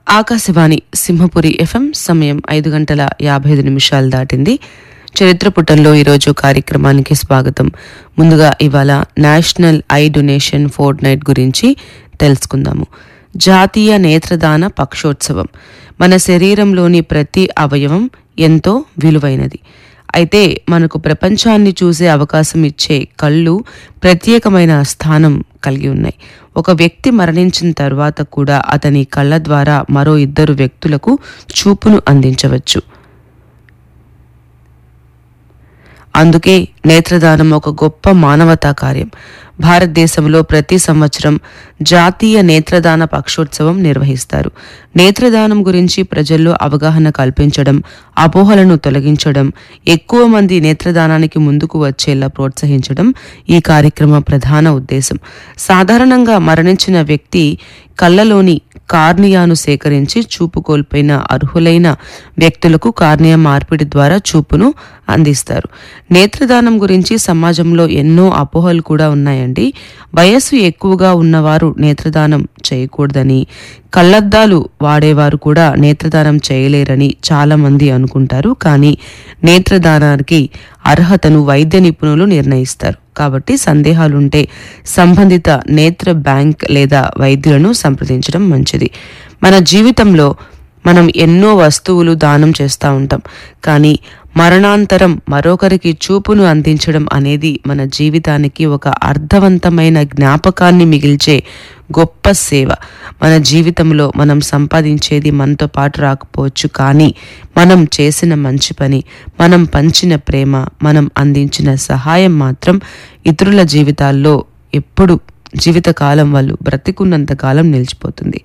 Akashvani Simhapuri FM సమయం ఐదు గంటల యాభై ఐదు నిమిషాలు దాటింది చరిత్ర పుటల్లో ఈరోజు కార్యక్రమానికి స్వాగతం ముందుగా ఇవాళ national eye donation fortnight గురించి తెలుసుకుందాము జాతీయ నేత్రదాన పక్షోత్సవం మన శరీరంలోని ప్రతి అవయవం ఎంతో విలువైనది అయితే మనకు ప్రపంచాన్ని చూసే అవకాశం ఇచ్చే కళ్ళు ప్రత్యేకమైన స్థానం కలిగి ఉన్నాయి ఒక వ్యక్తి మరణించిన తర్వాత కూడా అతని కళ్ళ ద్వారా మరో ఇద్దరు వ్యక్తులకు చూపును అందించవచ్చు అందుకే నేత్రదానం ఒక గొప్ప మానవతా కార్యం భారతదేశంలో ప్రతి సంవత్సరం జాతీయ నేత్రదాన పక్షోత్సవం నిర్వహిస్తారు నేత్రదానం గురించి ప్రజల్లో అవగాహన కల్పించడం అపోహలను తొలగించడం ఎక్కువ మంది నేత్రదానానికి ముందుకు వచ్చేలా ప్రోత్సహించడం ఈ కార్యక్రమ ప్రధాన ఉద్దేశం సాధారణంగా మరణించిన వ్యక్తి కళ్ళలోని కార్నియాను సేకరించి చూపు కోల్పోయిన అర్హులైన వ్యక్తులకు కార్నియా మార్పిడి ద్వారా చూపును అందిస్తారు నేత్రదానం గురించి సమాజంలో ఎన్నో అపోహలు కూడా ఉన్నాయండి వయస్సు ఎక్కువగా ఉన్నవారు నేత్రదానం చేయకూడదని కళ్ళద్దాలు వాడేవారు కూడా నేత్రదానం చేయలేరని చాలా మంది అనుకుంటారు కానీ నేత్రదానానికి అర్హతను వైద్య నిపుణులు నిర్ణయిస్తారు కాబట్టి సందేహాలుంటే సంబంధిత నేత్ర బ్యాంక్ లేదా వైద్యులను సంప్రదించడం మంచిది మన జీవితంలో మనం ఎన్నో వస్తువులు దానం చేస్తూ ఉంటాం కానీ మరణాంతరం మరొకరికి చూపును అందించడం అనేది మన జీవితానికి ఒక అర్థవంతమైన జ్ఞాపకాన్ని మిగిల్చే గొప్ప సేవ మన జీవితంలో మనం సంపాదించేది మనతో పాటు రాకపోవచ్చు కానీ మనం చేసిన మంచి పని మనం పంచిన ప్రేమ మనం అందించిన సహాయం మాత్రం ఇతరుల జీవితాల్లో ఎప్పుడు జీవితకాలం వాళ్ళు బ్రతికున్నంత కాలం నిలిచిపోతుంది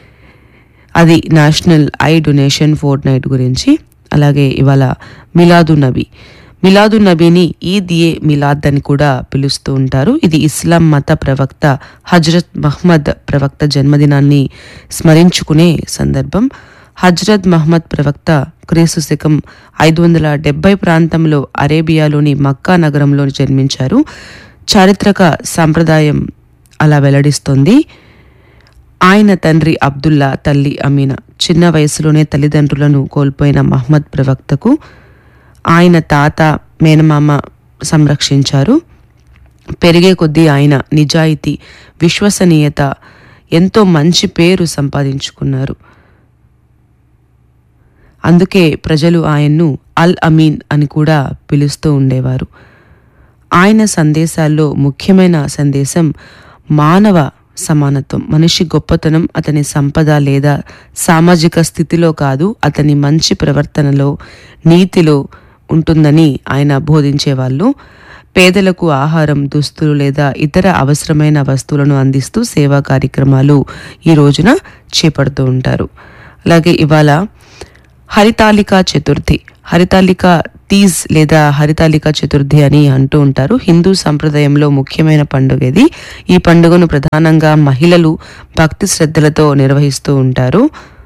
అది national eye donation fortnight గురించి అలాగే ఇవాళ మిలాదు నబీ మిలాదు నబీని ఈద్ ఏ మిలాద్ అని కూడా పిలుస్తూ ఉంటారు ఇది ఇస్లాం మత ప్రవక్త హజరత్ మహ్మద్ ప్రవక్త జన్మదినాన్ని స్మరించుకునే సందర్భం హజ్రత్ మహమ్మద్ ప్రవక్త క్రీస్తు శకం ఐదు వందల డెబ్బై ప్రాంతంలో అరేబియాలోని మక్కా నగరంలో జన్మించారు చారిత్రక సాంప్రదాయం అలా వెల్లడిస్తోంది ఆయన తండ్రి అబ్దుల్లా తల్లి అమీనా చిన్న వయసులోనే తల్లిదండ్రులను కోల్పోయిన మహమ్మద్ ప్రవక్తకు ఆయన తాత మేనమామ సంరక్షించారు పెరిగే కొద్దీ ఆయన నిజాయితీ విశ్వసనీయత ఎంతో మంచి పేరు సంపాదించుకున్నారు అందుకే ప్రజలు ఆయన్ను అల్ అమీన్ అని కూడా పిలుస్తూ ఉండేవారు ఆయన సందేశాల్లో ముఖ్యమైన సందేశం మానవ సమానత్వం మనిషి గొప్పతనం అతని సంపద లేదా సామాజిక స్థితిలో కాదు అతని మంచి ప్రవర్తనలో నీతిలో ఉంటుందని ఆయన బోధించేవాళ్ళు పేదలకు ఆహారం దుస్తులు లేదా ఇతర అవసరమైన వస్తువులను అందిస్తూ సేవా కార్యక్రమాలు ఈ రోజున చేపడుతూ ఉంటారు అలాగే ఇవాళ హరితాలిక చతుర్థి హరితాలిక తీజ్ లేదా హరితాలిక చతుర్థి అని అంటూ ఉంటారు హిందూ సంప్రదాయంలో ముఖ్యమైన పండుగ ఇది ఈ పండుగను ప్రధానంగా మహిళలు భక్తి శ్రద్ధలతో నిర్వహిస్తూ ఉంటారు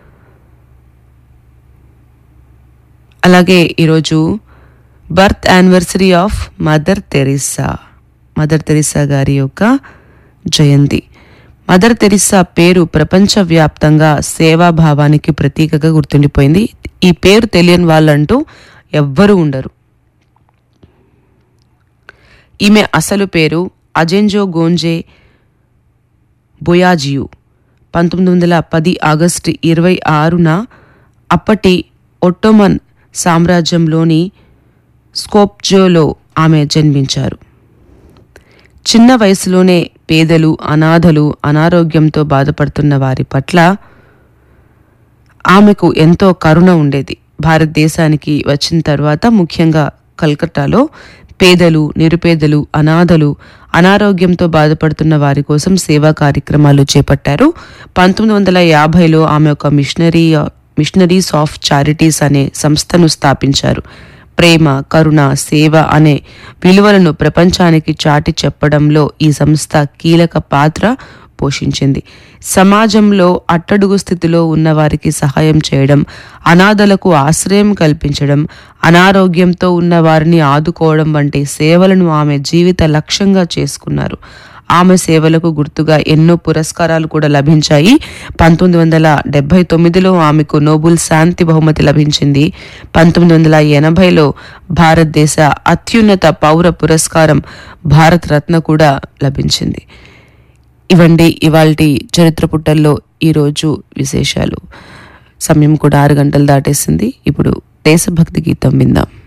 అలాగే ఈరోజు birth anniversary of mother Teresa mother Teresa గారి యొక్క జయంతి మదర్ తెరిసా పేరు ప్రపంచవ్యాప్తంగా సేవాభావానికి ప్రతీకగా గుర్తుండిపోయింది ఈ పేరు తెలియని వాళ్ళంటూ ఎవ్వరూ ఉండరు ఈమె అసలు పేరు అజెంజో గోంజే బొయాజియు పంతొమ్మిది వందల పది ఆగస్టు ఇరవై ఆరున అప్పటి ఒట్టోమన్ సామ్రాజ్యంలోని స్కోప్జోలో ఆమె జన్మించారు చిన్న వయసులోనే పేదలు అనాథలు అనారోగ్యంతో బాధపడుతున్న వారి పట్ల ఆమెకు ఎంతో కరుణ ఉండేది భారతదేశానికి వచ్చిన తర్వాత ముఖ్యంగా కల్కట్టాలో పేదలు నిరుపేదలు అనాథలు అనారోగ్యంతో బాధపడుతున్న వారి కోసం సేవా కార్యక్రమాలు చేపట్టారు పంతొమ్మిది వందల యాభైలో ఆమె ఒక మిషనరీ మిషనరీస్ ఆఫ్ చారిటీస్ అనే సంస్థను స్థాపించారు ప్రేమ కరుణ సేవ అనే విలువలను ప్రపంచానికి చాటి చెప్పడంలో ఈ సంస్థ కీలక పాత్ర పోషించింది సమాజంలో అట్టడుగు స్థితిలో ఉన్న వారికి సహాయం చేయడం అనాథలకు ఆశ్రయం కల్పించడం అనారోగ్యంతో ఉన్న వారిని ఆదుకోవడం వంటి సేవలను ఆమె జీవిత లక్ష్యంగా చేసుకున్నారు ఆమె సేవలకు గుర్తుగా ఎన్నో పురస్కారాలు కూడా లభించాయి పంతొమ్మిది వందల డెబ్బై తొమ్మిదిలో ఆమెకు నోబుల్ శాంతి బహుమతి లభించింది పంతొమ్మిది వందల ఎనభైలో భారతదేశ అత్యున్నత పౌర పురస్కారం భారత రత్న కూడా లభించింది ఇవండి ఇవాల్టి చరిత్ర పుటల్లో ఈరోజు విశేషాలు సమయం కూడా ఆరు గంటలు దాటేసింది ఇప్పుడు దేశభక్తి గీతం విందాం